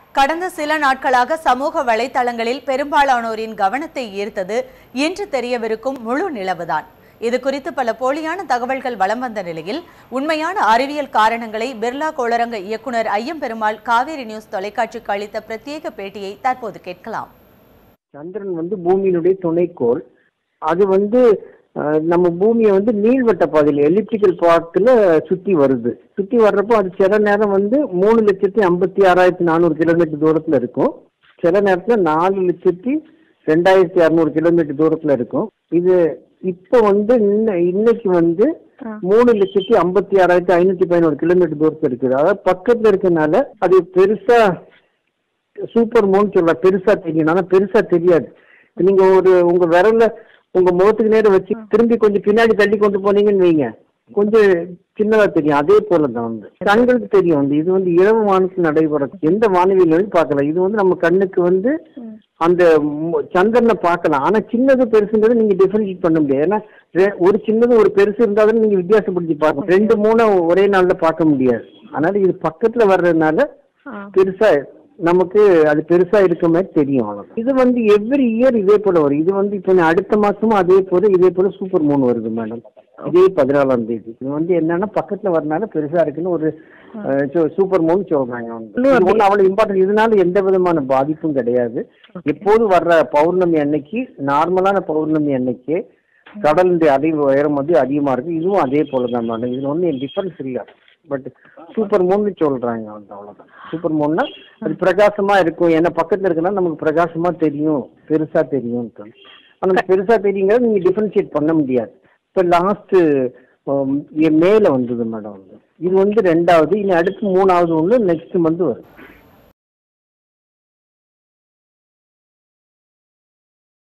கடந்த சில நாட்களாக சமூக வலைதளங்களில் பெரும்பாலானோரின் கவனத்தை ஈர்த்தது இன்று தெரியவிருக்கும் முழு நிலவுதான் இது குறித்து பல போலியான தகவல்கள் வலம் வந்த நிலையில் உண்மையான அறிவியல் காரணங்களை பிர்லா கோளரங்க இயக்குனர் ஐயம்பெருமாள் காவேரி நியூஸ் தொலைக்காட்சிக்கு அளித்த பிரத்யேக பேட்டியை தற்போது கேட்கலாம் சந்திரன் வந்து பூமியினுடைய துணைக்கோள் அது வந்து அஹ், நம்ம பூமியை வந்து நீள்வட்ட பாதையில் எலிப்டிக்கல் பாத்துல சுத்தி வருது சுத்தி வர்றப்போ அது சில நேரம் வந்து மூணு லட்சத்தி ஐம்பத்தி ஆறாயிரத்தி நானூறு கிலோமீட்டர் தூரத்துல இருக்கும் சில நேரத்துல நாலு லட்சத்தி ரெண்டாயிரத்தி அறுநூறு கிலோமீட்டர் தூரத்துல இருக்கும் இது இப்போ வந்து இன்ன- இன்னைக்கு வந்து மூணு லட்சத்தி ஐம்பத்தி ஆறாயிரத்தி ஐநூத்தி பதினோரு கிலோமீட்டர் தூரத்துல இருக்குது அதாவது பக்கத்துல இருக்கனால அது பெருசா சூப்பர் மூன் சொல்ல பெருசா தெரியும் ஆனா பெருசா தெரியாது இப்ப நீங்க ஒரு உங்க விரல்ல உங்க முகத்துக்கு நேரம் வச்சு திரும்பி கொஞ்சம் பின்னாடி தள்ளி கொண்டு போனீங்கன்னு வைங்க கொஞ்சம் சின்னதா தெரியும் அதே போல தான் வந்து கண்களுக்கு தெரியும் வந்து இது வந்து இரவு வானத்தில் நடைபெறும் எந்த வானவியில் வந்து பார்க்கலாம் இது வந்து நம்ம கண்ணுக்கு வந்து அந்த மு- சந்திரனை பார்க்கலாம் ஆனா சின்னது பெருசுங்கிறது நீங்க டிஃபரன்ஷியேட் பண்ண முடியாது ஏன்னா ரெ- ஒரு சின்னது ஒரு பெருசு இருந்தாலும் நீங்க வித்தியாசப்படுத்தி பார்க்கணும் ரெண்டு மூணு ஒரே நாள்ல பார்க்க முடியாது அதனால இது பக்கத்துல வர்றதுனால பெருசா நமக்கு அது பெருசா இருக்க மாதிரி தெரியும் அவ்வளவுதான். இது வந்து எவ்ரி இயர் இதே போல வரும் இது வந்து இப்போ அடுத்த மாசமும் அதே போல இதே போல சூப்பர் மூன் வருது மேடம் இதே பதினாலாம் தேதி இது வந்து என்னன்னா பக்கத்துல வரனால பெருசா இருக்குன்னு ஒரு சூப்பர் மூன் சொல்றாங்க வந்து இது ஒண்ணும் அவ்வளவு இம்பார்ட்டன்ட் இதனால எந்த விதமான பாதிப்பும் கிடையாது எப்போது வர்ற பௌர்ணமி அன்னைக்கு நார்மலான பௌர்ணமி அன்னைக்கு கடலுடைய அதிக உயரம் வந்து அதிகமா இருக்கு இதுவும் அதே போல தான் மேடம் இதுல ஒன்றும் டிஃபரன்ஸ் இல்லை பட் சூப்பர் மூன்னு சொல்றாங்க வந்து அவ்வளவுதான் சூப்பர் மூன்னா அது பிரகாசமா இருக்கும் ஏன்னா பக்கத்துல இருக்குன்னா நமக்கு பிரகாசமா தெரியும் பெருசா தெரியும் ஆனா பெருசா தெரியுங்கிறது நீங்க டிஃபரன்ஷியேட் பண்ண முடியாது இப்ப லாஸ்ட் மேல வந்தது மேடம் வந்து இது வந்து ரெண்டாவது இனி அடுத்து மூணாவது ஒன்று நெக்ஸ்ட் மந்த் வரும்